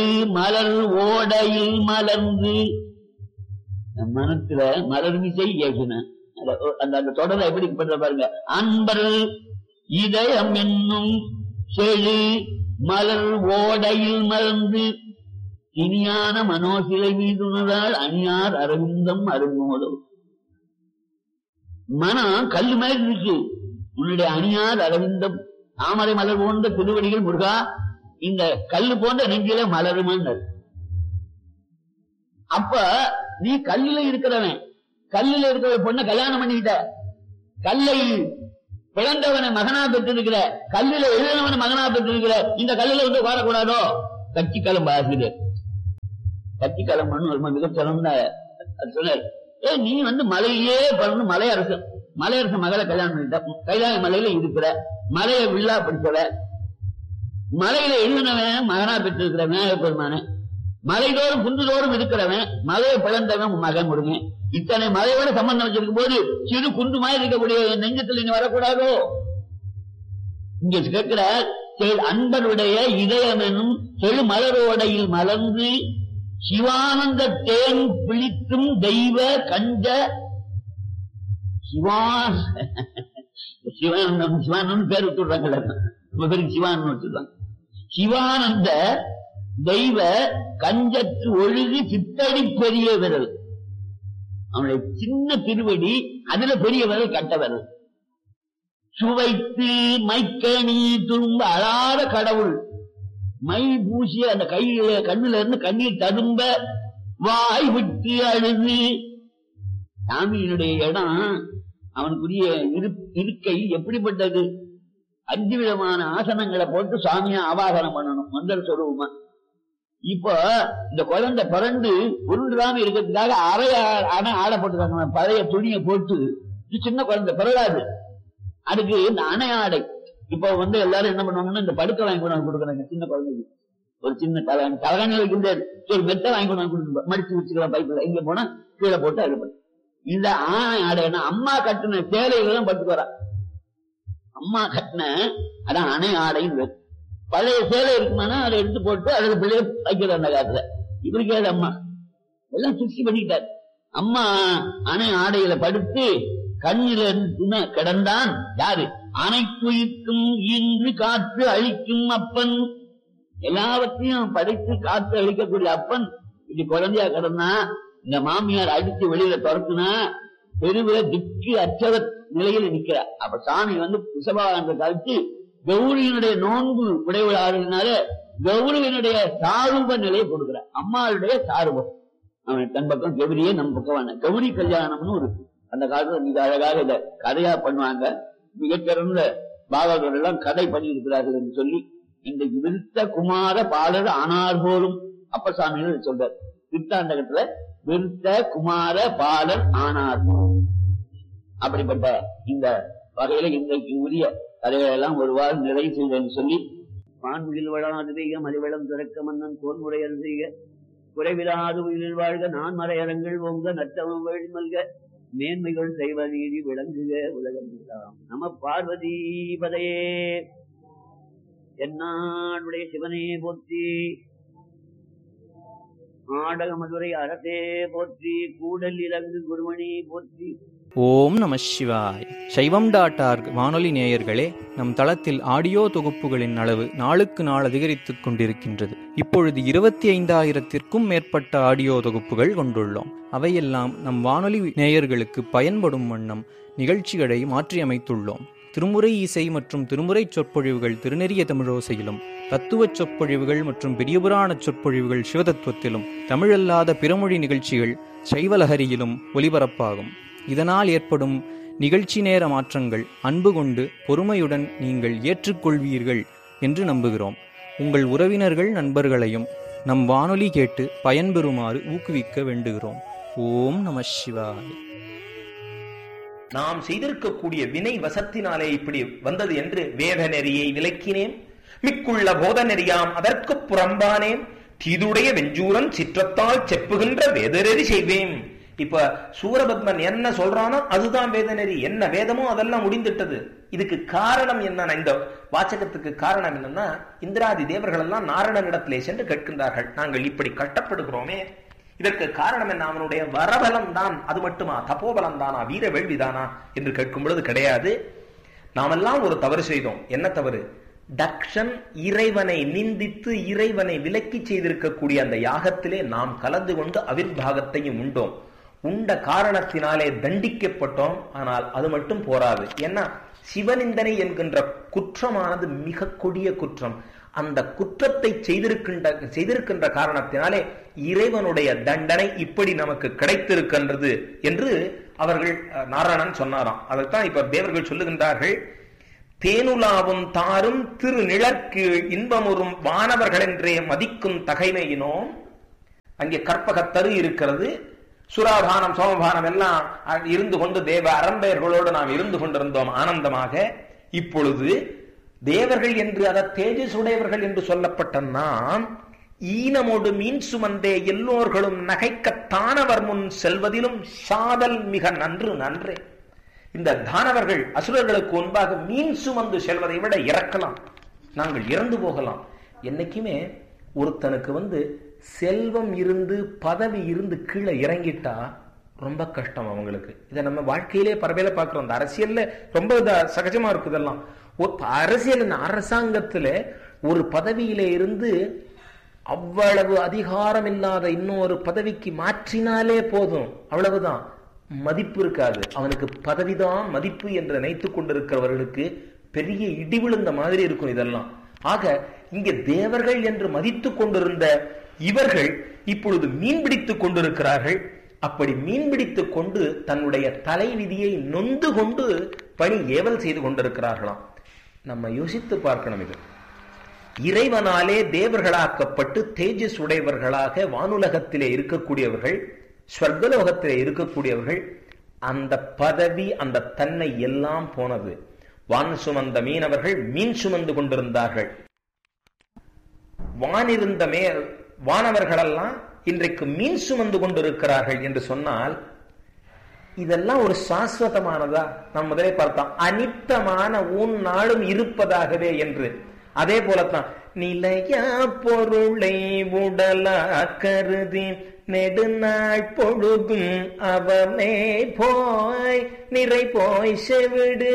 மலர் ஓடையில் மலர்ந்து நம் மனத்துல மலர் மிசை ஏகின அந்த அந்த தொடரை எப்படி பண்ற பாருங்க அன்பர் இதயம் என்னும் செழு மலர் ஓடையில் மலர்ந்து இனியான மனோசிலை மீதுனதால் அணியார் அரவிந்தம் அருங்கோதோ மனம் கல்லு மாதிரி இருக்கு உன்னுடைய அணியார் அரவிந்தம் தாமரை மலர் போன்ற திருவடிகள் முருகா இந்த கல்லு போன்ற நெஞ்சில மலருமான்னார் அப்ப நீ கல்லுல இருக்கிறவன் கல்லுல இருக்கிற பொண்ணை கல்யாணம் பண்ணிக்கிட்ட கல்லை பிறந்தவனை மகனா பெற்றிருக்கிற கல்லுல எழுதினவனை மகனா பெற்றிருக்கிற இந்த கல்லுல வந்து வாழக்கூடாதோ கட்சி கிளம்ப ஆசிரியர் கட்சி கிளம்பன்னு ஒரு மிக சிறந்த சொன்னார் ஏ நீ வந்து மலையிலே பிறந்து மலையரசன் மலையரசன் மகளை கல்யாணம் பண்ணிட்ட கைலாய மலையில இருக்கிற மலையை வில்லா படிச்சவ மலையில எழுதினவன் மகனா பெற்றிருக்கிற விநாயக பெருமானே மலைதோறும் குன்றுதோறும் இருக்கிறவன் மலையை பிளந்தவன் உன் மகன் முருகன் இத்தனை மலையோட சம்பந்தம் வச்சிருக்கும் போது சிறு குண்டு மாதிரி இருக்கக்கூடிய என் நெஞ்சத்தில் நீ வரக்கூடாதோ இங்க கேட்கிற செல் அன்பருடைய இதயம் எனும் செழு மலரோடையில் மலர்ந்து சிவானந்த தேன் பிழிக்கும் தெய்வ கஞ்ச சிவா சிவானந்தம் சிவானந்தம் பேர் விட்டுடுறாங்கல்ல நம்ம பேருக்கு சிவானந்தம் வச்சிருக்காங்க சிவானந்த தெய்வ கஞ்சற்று ஒழுகு சித்தடி பெரிய விரல் அவனுடைய சின்ன திருவடி அதுல பெரிய விரல் கட்ட விரல் சுவைத்து மைக்கணி துரும்ப அழாத கடவுள் மை பூசிய அந்த கையில கண்ணுல இருந்து கண்ணீர் ததும்ப வாய் விட்டு அழுது சாமியினுடைய இடம் அவனுக்குரிய இரு- இருக்கை எப்படிப்பட்டது அஞ்சு விதமான ஆசனங்களை போட்டு சாமியை ஆவாகனம் பண்ணணும் மந்திர சொருபமா இப்போ இந்த குழந்தை பிறந்து உருண்டுடாம இருக்கிறதுக்காக அறைய அணை ஆடை போட்டுருக்காங்க பழைய துணியை போட்டு இது சின்ன குழந்தை பிறகாது அதுக்கு இந்த அணை ஆடை இப்போ வந்து எல்லாரும் என்ன பண்ணுவாங்கன்னா இந்த படுக்கை வாங்கி கொண்டு வந்து கொடுக்குறாங்க சின்ன குழந்தைக்கு ஒரு சின்ன தலகாணி தலகாணி வைக்கின்றாரு ஒரு மெத்தை வாங்கி கொண்டு வந்து கொடுக்கணும் மடிச்சு வச்சுக்கலாம் பைப்பில் இங்க போனா கீழே போட்டு அது பண்ணு. இந்த ஆணை ஆடைன்னா அம்மா கட்டின சேலைகள் தான் பட்டு வரா அம்மா கட்டின அதான் அணை ஆடைன்னு பேரு. பழைய சேலை இருக்குமானா அதை எடுத்து போட்டு அதுல பிள்ளைய வைக்கிற அந்த காலத்துல இவருக்கு ஏது அம்மா எல்லாம் சுத்தி பண்ணிட்டார் அம்மா அணை ஆடையில படுத்து கண்ணில இருந்து கிடந்தான் யாரு அணைக்குயிர்க்கும் இன்று காற்று அழிக்கும் அப்பன் எல்லாவற்றையும் படைத்து காத்து அழிக்கக்கூடிய அப்பன் இப்படி குழந்தையா கிடந்தா இந்த மாமியார் அடிச்சு வெளியில துரத்துனா பெருவில திக்கு அச்சத நிலையில நிக்கிறா அப்ப சாமி வந்து பிசபாகாந்த கழிச்சு கௌரியினுடைய நோன்பு உடையவளாகிறதுனால கௌரியினுடைய சாரூப நிலையை கொடுக்கிறார் அம்மாவுடைய சாரூபம் அவன் தன் பக்கம் கௌரியே நம் பக்கம் கௌரி கல்யாணம்னு ஒரு அந்த காலத்துல மிக அழகாக இத கதையா பண்ணுவாங்க மிகச்சிறந்த பாகவதர் எல்லாம் கதை பண்ணியிருக்கிறார்கள் என்று சொல்லி இன்றைக்கு விருத்த குமார பாலர் ஆனார் போலும் அப்பசாமிகள் சொல்றார் விருத்தாண்டகத்துல விருத்த குமார பாலர் ஆனார் போலும் அப்படிப்பட்ட இந்த வகையில இன்றைக்கு உரிய கதைகளை எல்லாம் ஒருவாறு நிறைவு செய்தேன் சொல்லி வான்முகில் வளாது பெய்க மதிவளம் திறக்க மன்னன் தோன்முறையல் செய்க குறைவிலாது உயிரில் வாழ்க நான் மறையரங்கள் ஓங்க நட்டவம் வழி மல்க மேன்மைகள் செய்வ நீதி விளங்குக உலகம் எல்லாம். நம பார்வதி பதையே என்னாடுடைய சிவனே போற்றி ஆடக மதுரை அறத்தே போற்றி கூடல் இலங்கு குருமணி போற்றி ஓம் நம சிவாய் சைவம் டாட் ஆர்க் வானொலி நேயர்களே நம் தளத்தில் ஆடியோ தொகுப்புகளின் அளவு நாளுக்கு நாள் அதிகரித்துக் கொண்டிருக்கின்றது இப்பொழுது இருபத்தி ஐந்தாயிரத்திற்கும் மேற்பட்ட ஆடியோ தொகுப்புகள் கொண்டுள்ளோம் அவையெல்லாம் நம் வானொலி நேயர்களுக்கு பயன்படும் வண்ணம் நிகழ்ச்சிகளை மாற்றியமைத்துள்ளோம் திருமுறை இசை மற்றும் திருமுறை சொற்பொழிவுகள் திருநெறிய தமிழோசையிலும் தத்துவச் சொற்பொழிவுகள் மற்றும் பெரியபுராண சொற்பொழிவுகள் சிவதத்துவத்திலும் தமிழல்லாத பிறமொழி நிகழ்ச்சிகள் சைவலஹரியிலும் ஒலிபரப்பாகும் இதனால் ஏற்படும் நிகழ்ச்சி நேர மாற்றங்கள் அன்பு கொண்டு பொறுமையுடன் நீங்கள் ஏற்றுக்கொள்வீர்கள் என்று நம்புகிறோம் உங்கள் உறவினர்கள் நண்பர்களையும் நம் வானொலி கேட்டு பயன்பெறுமாறு ஊக்குவிக்க வேண்டுகிறோம் ஓம் நம சிவாய நாம் செய்திருக்கக்கூடிய வினை வசத்தினாலே இப்படி வந்தது என்று வேத நெறியை விளக்கினேன் மிக்குள்ள போத நெறியாம் அதற்குப் புறம்பானேன் தீதுடைய வெஞ்சூரன் சிற்றத்தால் செப்புகின்ற வேதநெறி செய்வேன் இப்ப சூரபத்மன் என்ன சொல்றானோ அதுதான் வேதநெறி என்ன வேதமோ அதெல்லாம் முடிந்துட்டது இதுக்கு காரணம் என்னன்னா இந்த வாச்சகத்துக்கு காரணம் என்னன்னா இந்திராதி தேவர்கள் எல்லாம் நாரணனிடத்திலே சென்று கேட்கின்றார்கள் நாங்கள் இப்படி கட்டப்படுகிறோமே இதற்கு காரணம் என்ன அவனுடைய வரபலம் தான் அது மட்டுமா தப்போபலம் தானா வீர வேள்விதானா என்று கேட்கும் பொழுது கிடையாது நாமெல்லாம் ஒரு தவறு செய்தோம் என்ன தவறு தக்ஷன் இறைவனை நிந்தித்து இறைவனை விலக்கி செய்திருக்கக்கூடிய அந்த யாகத்திலே நாம் கலந்து கொண்டு அவிர்வாகத்தையும் உண்டோம் உண்ட காரணத்தினாலே தண்டிக்கப்பட்டோம் ஆனால் அது மட்டும் போராது ஏன்னா சிவனிந்தனை என்கின்ற குற்றமானது மிக கொடிய குற்றம் அந்த குற்றத்தை செய்திருக்கின்ற செய்திருக்கின்ற காரணத்தினாலே இறைவனுடைய தண்டனை இப்படி நமக்கு கிடைத்திருக்கின்றது என்று அவர்கள் அஹ், நாராயணன் சொன்னாராம் அதைத்தான் இப்ப தேவர்கள் சொல்லுகின்றார்கள் தேனுலாவும் தாரும் திரு நிழற்கீழ் இன்பமுறும் வானவர்களென்றே மதிக்கும் தகைமையினோம் அங்கே கற்பகத்தரு இருக்கிறது சுராபானம் சோமபானம் எல்லாம் அ- இருந்து கொண்டு தேவ அரம்பெயர்களோடு நாம் இருந்து கொண்டிருந்தோம் ஆனந்தமாக இப்பொழுது தேவர்கள் என்று அத தேஜஸ் உடையவர்கள் என்று சொல்லப்பட்ட நாம் ஈனமோடு மீன் சுமந்தே எல்லோர்களும் நகைக்க தானவர் முன் செல்வதிலும் சாதல் மிக நன்று நன்றே இந்த தானவர்கள் அசுரர்களுக்கு முன்பாக மீன் சுமந்து செல்வதை விட இறக்கலாம் நாங்கள் இறந்து போகலாம் என்னைக்குமே ஒருத்தனுக்கு வந்து செல்வம் இருந்து பதவி இருந்து கீழே இறங்கிட்டா ரொம்ப கஷ்டம் அவங்களுக்கு இதை நம்ம வாழ்க்கையிலே பரவையில பார்க்கிறோம் இந்த அரசியல்ல ரொம்ப இதா- சகஜமா இருக்கு இதெல்லாம் ஒரு அரசியல் இந்த அரசாங்கத்துல ஒரு பதவியில இருந்து அவ்வளவு அதிகாரம் இல்லாத இன்னொரு பதவிக்கு மாற்றினாலே போதும் அவ்வளவுதான் மதிப்பு இருக்காது அவனுக்கு பதவிதான் மதிப்பு என்று நினைத்துக் கொண்டிருக்கிறவர்களுக்கு பெரிய இடி விழுந்த மாதிரி இருக்கும் இதெல்லாம் ஆக இங்கே தேவர்கள் என்று மதித்துக் கொண்டிருந்த இவர்கள் இப்பொழுது மீன் பிடித்துக் கொண்டிருக்கிறார்கள் அப்படி மீன் பிடித்துக் கொண்டு தன்னுடைய தலைவிதியை நொந்து கொண்டு பணி ஏவல் செய்து கொண்டிருக்கிறார்களாம் நம்ம யோசித்து பார்க்கணும் இது இறைவனாலே தேவர்களாக்கப்பட்டு தேஜஸ் உடையவர்களாக வானுலகத்திலே இருக்கக்கூடியவர்கள் ஸ்வர்கலோகத்திலே இருக்கக்கூடியவர்கள் அந்த பதவி அந்த தன்மை எல்லாம் போனது வான் சுமந்த மீனவர்கள் மீன் சுமந்து கொண்டிருந்தார்கள் வானிருந்த மே வானவர்களெல்லாம் இன்றைக்கு மீன் சுமந்து கொண்டிருக்கிறார்கள் என்று சொன்னால் இதெல்லாம் ஒரு சாஸ்வதமானதா நாம் முதலே பார்த்தோம் அனித்தமான உன் நாளும் இருப்பதாகவே என்று அதே போலத்தான் நிலைய பொருளை உடலா கருதி நெடுநாள் பொழுதும் அவமே போய் நிறை போய் செவிடு